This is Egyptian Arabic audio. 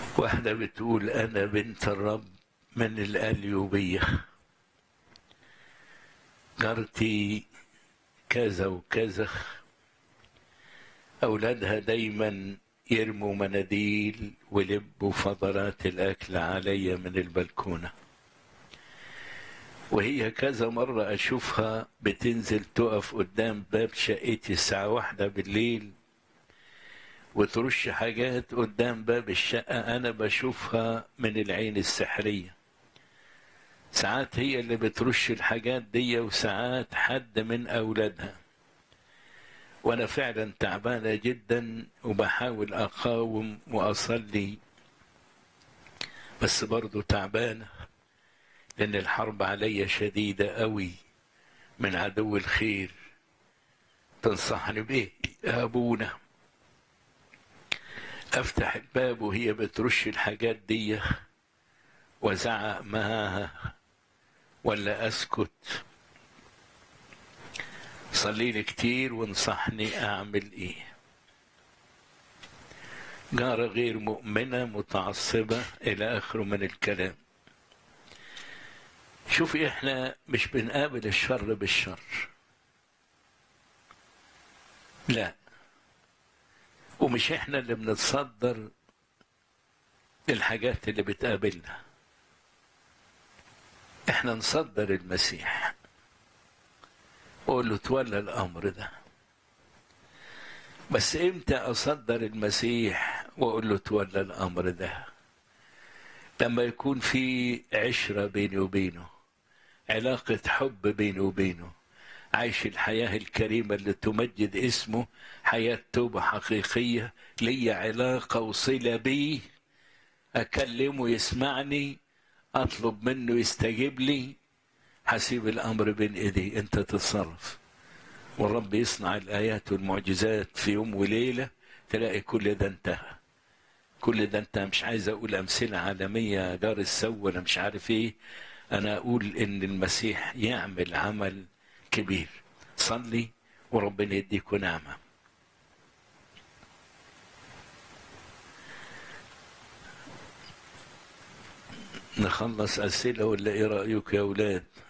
واحدة بتقول أنا بنت الرب من الأليوبية جارتي كذا وكذا أولادها دايما يرموا مناديل ولبوا فضلات الأكل عليا من البلكونة وهي كذا مرة أشوفها بتنزل تقف قدام باب شقتي الساعة واحدة بالليل وترش حاجات قدام باب الشقة أنا بشوفها من العين السحرية ساعات هي اللي بترش الحاجات دي وساعات حد من أولادها وأنا فعلا تعبانة جدا وبحاول أقاوم وأصلي بس برضو تعبانة لأن الحرب عليا شديدة قوي من عدو الخير تنصحني بإيه يا أبونا أفتح الباب وهي بترش الحاجات دي وزعق معاها ولا أسكت صلي لي كتير وانصحني أعمل إيه جارة غير مؤمنة متعصبة إلى آخره من الكلام شوفي احنا مش بنقابل الشر بالشر لا ومش احنا اللي بنتصدر الحاجات اللي بتقابلنا احنا نصدر المسيح وقول له تولى الامر ده بس امتى اصدر المسيح واقول له تولى الامر ده لما يكون في عشره بيني وبينه علاقه حب بيني وبينه عايش الحياة الكريمة اللي تمجد اسمه حياة توبة حقيقية لي علاقة وصلة بيه أكلمه يسمعني أطلب منه يستجيب لي هسيب الأمر بين إيدي أنت تتصرف والرب يصنع الآيات والمعجزات في يوم وليلة تلاقي كل ده انتهى كل ده انت مش عايز أقول أمثلة عالمية دار السو أنا مش عارف إيه أنا أقول إن المسيح يعمل عمل كبير صلي وربنا يديك نعمة نخلص أسئلة ولا إيه رأيك يا أولاد